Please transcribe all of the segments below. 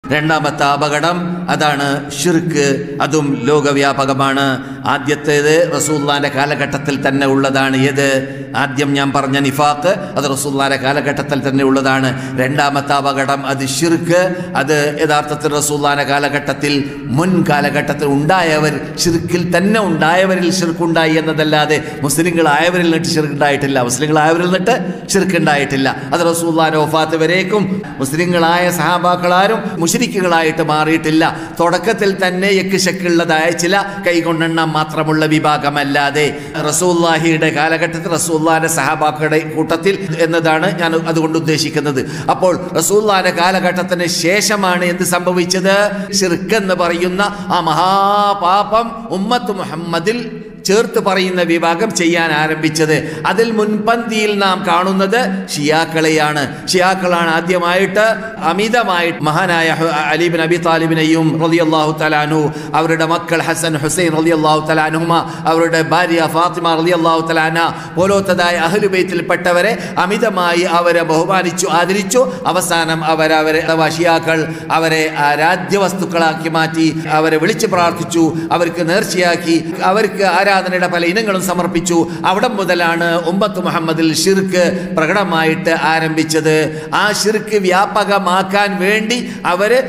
രണ്ടാമത്തെ അപകടം അതാണ് ഷിർക്ക് അതും ലോകവ്യാപകമാണ് ആദ്യത്തേത് റസൂല്ലാന്റെ കാലഘട്ടത്തിൽ തന്നെ ഉള്ളതാണ് ഏത് ആദ്യം ഞാൻ പറഞ്ഞ നിഫാക്ക് അത് റസൂല്ലാന്റെ കാലഘട്ടത്തിൽ തന്നെ ഉള്ളതാണ് രണ്ടാമത്തെ അപകടം അത് ഷിർക്ക് അത് യഥാർത്ഥത്തിൽ റസൂല്ലാന്റെ കാലഘട്ടത്തിൽ മുൻ കാലഘട്ടത്തിൽ ഉണ്ടായവർ ഷിർക്കിൽ തന്നെ ഉണ്ടായവരിൽ ഷിർക്കുണ്ടായി എന്നതല്ലാതെ മുസ്ലിങ്ങളായവരിൽ നിന്നിട്ട് ഷിർക്കുണ്ടായിട്ടില്ല മുസ്ലിങ്ങളായവരിൽ നിന്നിട്ട് ഷിർക്കുണ്ടായിട്ടില്ല അത് റസൂല്ലാന്റെ ഒഫാത്ത് വരേക്കും മുസ്ലിങ്ങളായ സഹാബാക്കളാരും മുഷരിക്കുകളായിട്ട് മാറിയിട്ടില്ല തുടക്കത്തിൽ തന്നെ യക്ക് ശക്കുള്ളതായ ചില കൈകൊണ്ടെണ്ണം മാത്രമുള്ള വിഭാഗമല്ലാതെ റസൂല്ലാഹിയുടെ കാലഘട്ടത്തിൽ റസൂല്ലാന്റെ സഹാബാക്കളുടെ കൂട്ടത്തിൽ എന്നതാണ് ഞാൻ അതുകൊണ്ട് ഉദ്ദേശിക്കുന്നത് അപ്പോൾ റസൂല്ലാന്റെ കാലഘട്ടത്തിന് ശേഷമാണ് എന്ത് സംഭവിച്ചത് ഷിർക്ക് എന്ന് പറയുന്ന ആ മഹാപാപം ഉമ്മത്ത് മുഹമ്മദിൽ ചേർത്ത് പറയുന്ന വിഭാഗം ചെയ്യാൻ ആരംഭിച്ചത് അതിൽ മുൻപന്തിയിൽ നാം കാണുന്നത് ഷിയാക്കളെയാണ് ഷിയാക്കളാണ് ആദ്യമായിട്ട് അമിതമായിട്ട് മഹാനായ ഹു- അലീബിൻ അബി താലിബിനെയും റളിയല്ലാഹു തലാനു അവരുടെ മക്കൾ ഹസൻ ഹുസൈൻ റളിയല്ലാഹു തലാനുഹുമ അവരുടെ ഭാര്യ ഫാത്തിമ റളിയല്ലാഹു തലാന പോലോത്തതായ അഹ്ലുബൈത്തിൽപ്പെട്ടവരെ അമിതമായി അവരെ ബഹുമാനിച്ചു ആദരിച്ചു അവസാനം അവരവരെ അഥവാ ഷിയാക്കൾ അവരെ ആരാധ്യവസ്തുക്കളാക്കി മാറ്റി അവരെ വിളിച്ചു പ്രാർത്ഥിച്ചു അവർക്ക് നേർച്ചയാക്കി അവർക്ക് ആരാധനയുടെ പല ഇനങ്ങളും സമർപ്പിച്ചു അവിടെ മുതലാണ് ഉമ്മത്ത് മുഹമ്മദിൽ ഷിർക്ക് പ്രകടമായിട്ട് ആരംഭിച്ചത് ആ ഷിർക്ക് വ്യാപകമാക്കാൻ വേണ്ടി അവര്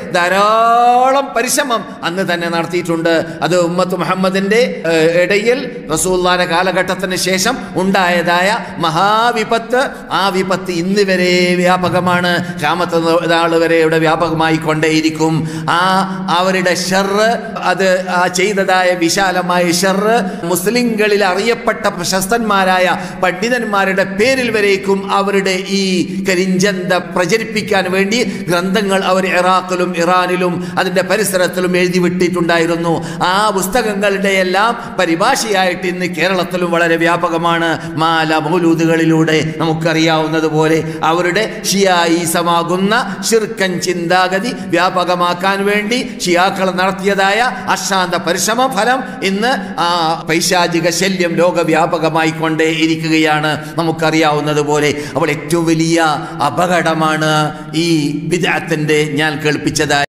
ധാരാളം പരിശ്രമം അന്ന് തന്നെ നടത്തിയിട്ടുണ്ട് അത് ഉമ്മത്ത് മുഹമ്മദിന്റെ ഏഹ്, ഇടയിൽ റസൂല്ലാന്റെ കാലഘട്ടത്തിന് ശേഷം ഉണ്ടായതായ മഹാവിപത്ത് ആ വിപത്ത് ഇന്ന് വരെ വ്യാപകമാണ് ക്ഷാമത്ത് നാൾ വരെ ഇവിടെ വ്യാപകമായി കൊണ്ടേയിരിക്കും ആ അവരുടെ ഷെറ് അത് ആ ചെയ്തതായ വിശാലമായ ഷെറ് മുസ്ലിങ്ങളിൽ അറിയപ്പെട്ട പ്രശസ്തന്മാരായ പണ്ഡിതന്മാരുടെ പേരിൽ വരേക്കും അവരുടെ ഈ കരിഞ്ചന്ത പ്രചരിപ്പിക്കാൻ വേണ്ടി ഗ്രന്ഥങ്ങൾ അവർ ഇറാഖിലും ഇറാനിലും അതിൻ്റെ പരിസരത്തിലും എഴുതി വിട്ടിട്ടുണ്ടായിരുന്നു ആ പുസ്തകങ്ങളുടെ എല്ലാം പരിഭാഷയായിട്ട് ഇന്ന് കേരളത്തിലും വളരെ വ്യാപകമാണ് മാല മൗലൂദുകളിലൂടെ നമുക്കറിയാവുന്നതുപോലെ അവരുടെ ഷിയായിസമാകുന്ന ഷിർക്കൻ ചിന്താഗതി വ്യാപകമാക്കാൻ വേണ്ടി ഷിയാക്കൾ നടത്തിയതായ അശാന്ത പരിശ്രമ ഫലം ഇന്ന് ആ പൈശാചിക ശല്യം ലോകവ്യാപകമായി കൊണ്ടേ ഇരിക്കുകയാണ് നമുക്കറിയാവുന്നതുപോലെ അപ്പോൾ ഏറ്റവും വലിയ അപകടമാണ് ഈ വിദാത്തിന്റെ ഞാൻ കേൾപ്പിച്ചതായ